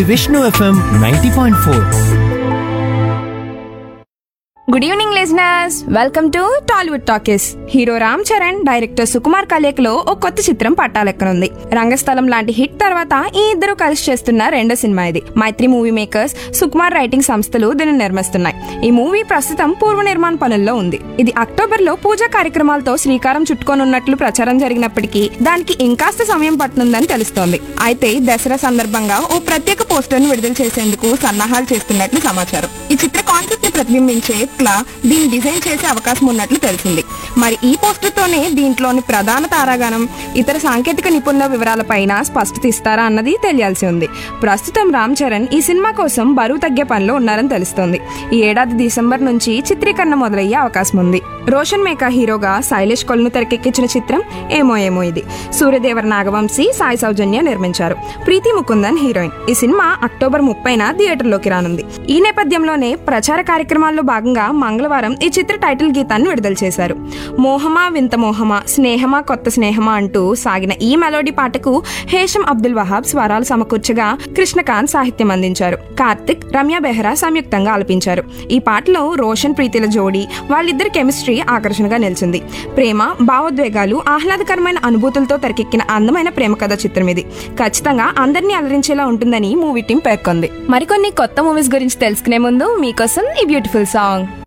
Vishnu F M ninety point four good evening listeners welcome to Tollywood talkies hero Ram Charan director Sukumar కలేకలో ఓ కొత్త చిత్రం పట్టాలెక్కనుంది రంగస్థలం లాంటి హిట్ తర్వాత ఈ ఇద్దరు కలిసి చేస్తున్న రెండో సినిమా ఇది Mythri movie makers Sukumar writing సంస్థలు దీన్ని నిర్మిస్తున్నాయి ఈ మూవీ ప్రస్తుతం పూర్వ నిర్మాణ పనుల్లో ఉంది ఇది అక్టోబర్ లో పూజా కార్యక్రమాలతో శ్రీకారం చుట్టుకోనున్నట్లు ప్రచారం జరిగినప్పటికీ దానికి ఇంకాస్త సమయం పట్టనుందని తెలుస్తోంది అయితే దసరా సందర్భంగా ఓ ప్రత్యేక పోస్టర్ ను విడుదల చేసేందుకు సన్నాహాలు చేస్తున్నట్లు సమాచారం ఈ చిత్ర కాన్సెప్ట్ ని ప్రతిబింబించే ఇట్లా దీన్ని డిజైన్ చేసే అవకాశం ఉన్నట్లు తెలిసింది మరి ఈ పోస్టర్ తోనే దీంట్లోని ప్రధాన తారాగణం ఇతర సాంకేతిక నిపుణుల వివరాలపైన స్పష్టత ఇస్తారా అన్నది తెలియాల్సి ఉంది ప్రస్తుతం రామ్ చరణ్ ఈ సినిమా కోసం బరువు తగ్గే పనిలో ఉన్నారని తెలుస్తోంది ఈ ఏడాది డిసెంబర్ నుంచి చిత్రీకరణ మొదలయ్యే అవకాశం ఉంది రోషన్ మేకా హీరోగా శైలేష్ కొల్ను తెరకెక్కించిన చిత్రం ఏమో ఏమో ఇది సూర్యదేవర నాగవంశీ సాయి సౌజన్య నిర్మించారు ప్రీతి ముకుందన్ హీరోయిన్ ఈ సినిమా అక్టోబర్ ముప్పైన థియేటర్లోకి రానుంది ఈ నేపథ్యంలోనే ప్రచార కార్యక్రమాల్లో భాగంగా మంగళవారం ఈ చిత్ర టైటిల్ గీతాన్ని విడుదల చేశారు మోహమా వింత మోహమా స్నేహమా కొత్త స్నేహమా అంటూ సాగిన ఈ మెలోడీ పాటకు హేషం అబ్దుల్ వహాబ్ స్వరాలు సమకూర్చగా కృష్ణకాంత్ సాహిత్యం అందించారు కార్తిక్ రమ్య బెహ్రా సంయుక్తంగా ఆలపించారు ఈ పాటలో రోషన్ ప్రీతిల జోడీ వాళ్ళిద్దరి కెమిస్ట్రీ ఆకర్షణగా నిలిచింది ప్రేమ భావోద్వేగాలు ఆహ్లాదకరమైన అనుభూతులతో తెరకెక్కిన అందమైన ప్రేమ కథ చిత్రం ఇది ఖచ్చితంగా అందరినీ అలరించేలా ఉంటుందని మూవీ టీం పేర్కొంది మరికొన్ని కొత్త మూవీస్ గురించి తెలుసుకునే ముందు మీకోసం ఈ బ్యూటిఫుల్ సాంగ్